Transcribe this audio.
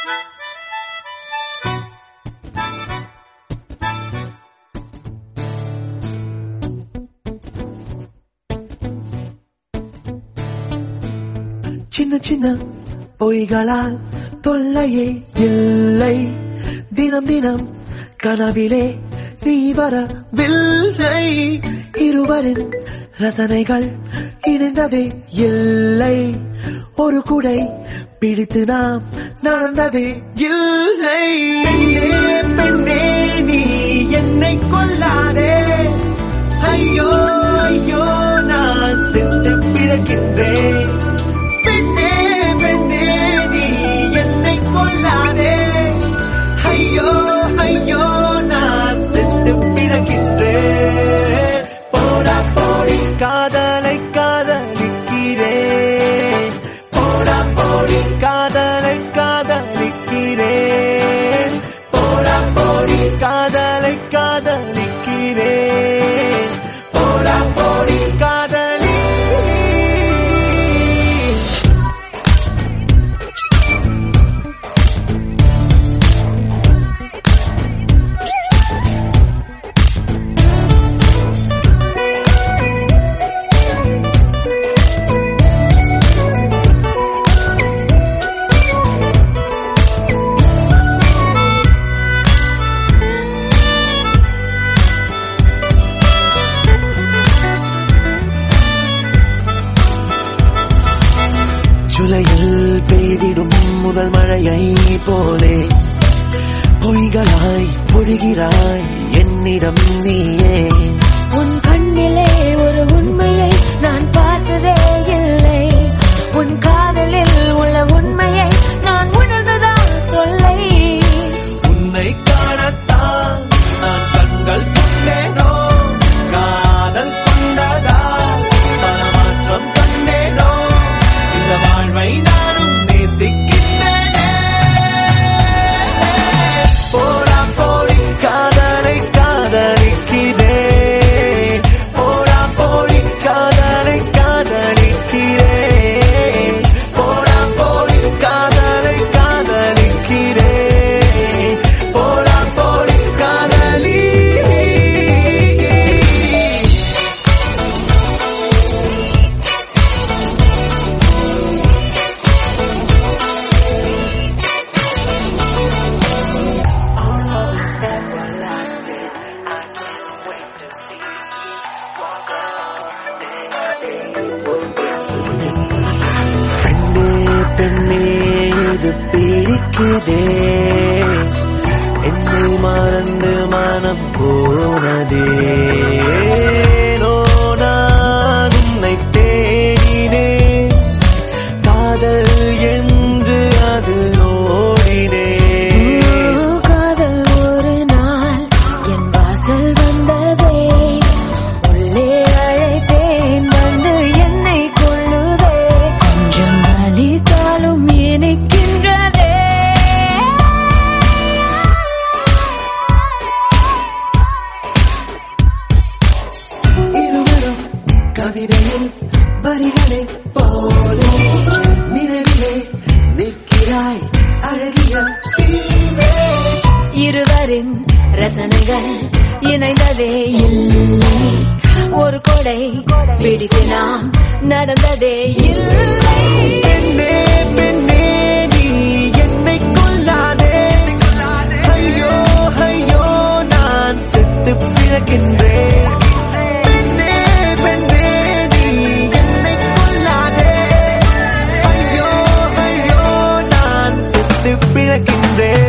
சின்ன சின்ன பொய்களால் தொல்லையே இல்லை தினம் தினம் கனவிலே நீ வரவில்லை இருவரின் ரசனைகள் இணைந்ததே இல்லை ஒரு குடை பிடித்து நாம் நடந்ததே இல்லை பெண்ணே, பெண்ணே நீ என்னை கொல்லாதே ஐயோ ஐயோ நான் சென்று பிறக்கின்றேன் பெண்ணே பெண்ணே நீ என்னை கொல்லாதே ஐயோ ஐயோ நான் சென்று பிறக்கின்றேன் போடா போடி காதலை காதலிக்கிறேன் போடா போடி காதலை காதலிக்கிறேன் போடா போடி காதலை காதலிக்கிறேன் போடா போடி காதலி ஜூலையில் பெய்திடும் முதல் மழையை போலே பொய்களாய் பொழிகிறாய் என்னிடம் நீயே உன் கண்ணிலே ஒரு உண்மையை நான் பார்த்ததே இல்லை உன் காதலில் உள்ள உண்மையை நான் உணர்ந்ததான் தொல்லை உன்னை காணத்தான் நான் கண்கள் கொண்டேனோ காதல் கொண்டதா மனமாற்றம் கண்டேனோ இந்த வாழ்வை நானும் நேசிக்கின்றேனே போடா போடி காதலை காதலிக்கிறேன் போடா போடி காதலை காதலிக்கிறேன் போடா போடி காதலை காதலிக்கிறேன் போடா போடி காதலி Our love is everlasting. I can't wait to see you walk out day by day. We'll get to me. பெண்ணே பெண்ணே இது பிடிக்குதே என்னை மறந்து மனம் போனதே ஏனோ நான் உன்னை தேடினேன் காதல் என்று அது ஓடினே காதல் ஒரு நாள் என் வாசல் வந்ததே உள்ளே அழைத்தேன் வந்து என்னை கொள்ளுதே கொஞ்சம் வலித்தாலும் இனிக்கின்றதே இருவரும் கவிதையில் வரிகளே போலே நினைவிலே நிற்கிறாய் அழகிய தீவே. இருவரின் ரசனைகள் இணைந்ததே இல்லை ஒரு கொடை பிடித்து நாம் நடந்ததே இல்லை பெண்ணே பெண்ணே நீ என்னை கொல்லாதே ஐயோ ஐயோ நான் செத்து பிறக்கின்றேன் பெண்ணே பெண்ணே நீ என்னை கொல்லாதே ஐயோ ஐயோ நான் செத்து பிறக்கின்றேன்